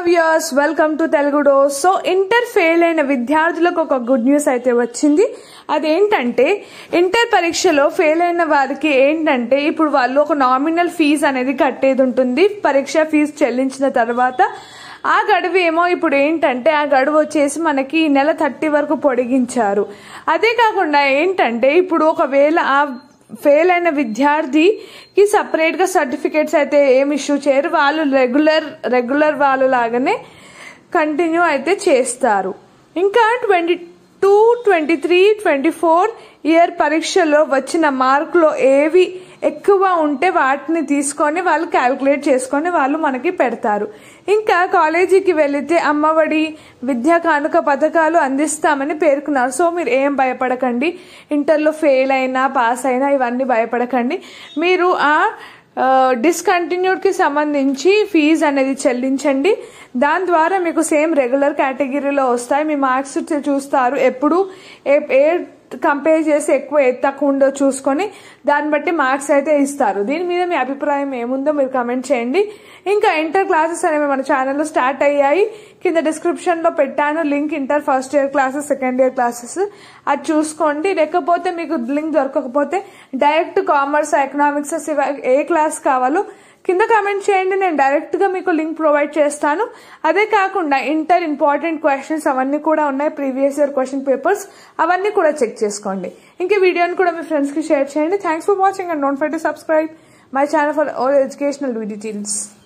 viewers welcome to Telugu dose so inter fail అయిన విద్యార్థులకు ఒక గుడ్ న్యూస్ అయితే వచ్చింది అదేంటంటే ఇంటర్ పరీక్షలో ఫెయిల్ అయిన వారికి ఏంటంటే ఇప్పుడు వాళ్ళు ఒక నామినల్ ఫీజు అనేది కట్టేది ఉంటుంది పరీక్ష ఫీజు చెల్లించిన తర్వాత ఆ గడువు ఏమో ఇప్పుడు ఏంటంటే ఆ గడువు వచ్చేసి మనకి ఈ నెల థర్టీ వరకు పొడిగించారు అదే కాకుండా ఏంటంటే ఇప్పుడు ఒకవేళ ఆ ఫెయిల్ అయిన విద్యార్థికి సపరేట్గా సర్టిఫికేట్స్ అయితే ఏం ఇష్యూ చేయరు వాళ్ళు రెగ్యులర్ రెగ్యులర్ వాళ్ళు లాగానే కంటిన్యూ అయితే చేస్తారు ఇంకా twenty two twenty three twenty four year పరీక్షలో వచ్చిన మార్కులు ఏవి ఎక్కువ ఉంటే వాటిని తీసుకొని వాళ్ళు క్యాల్కులేట్ చేసుకొని వాళ్ళు మనకి పెడతారు ఇంకా కాలేజీకి వెళితే అమ్మఒడి విద్యా కానుక పథకాలు అందిస్తామని పేర్కొన్నారు సో మీరు ఏం భయపడకండి ఇంటర్లో ఫెయిల్ అయినా పాస్ అయినా ఇవన్నీ భయపడకండి మీరు ఆ డిస్కంటిన్యూడ్కి సంబంధించి ఫీజు అనేది చెల్లించండి దాని ద్వారా మీకు సేమ్ రెగ్యులర్ కేటగిరీలో వస్తాయి మీ మార్క్స్ చూస్తారు ఎప్పుడు ఏ ఏ కంపేర్ చేసి ఎక్కువ ఏ తక్కువ ఉందో చూసుకొని దాన్ని బట్టి మార్క్స్ అయితే ఇస్తారు దీని మీద మీ అభిప్రాయం ఏముందో మీరు కమెంట్ చేయండి ఇంకా ఇంటర్ క్లాసెస్ అనేవి మన ఛానల్లో స్టార్ట్ అయ్యాయి కింద డిస్క్రిప్షన్లో పెట్టాను link inter first year classes second year classes అది చూసుకోండి లేకపోతే మీకు లింక్ దొరకకపోతే డైరెక్ట్ కామర్స్ ఎకనామిక్స్ ఏ క్లాస్ కావాలో కింద కామెంట్ చేయండి నేను డైరెక్ట్గా మీకు లింక్ ప్రొవైడ్ చేస్తాను అదే కాకుండా ఇంటర్ ఇంపార్టెంట్ క్వశ్చన్స్ అవన్నీ కూడా ఉన్నాయి ప్రీవియస్ ఇయర్ క్వశ్చన్ పేపర్స్ అవన్నీ కూడా చెక్ చేసుకోండి ఇంకా వీడియోని కూడా మీ ఫ్రెండ్స్కి షేర్ చేయండి thanks for watching and don't for to subscribe my channel for all educational details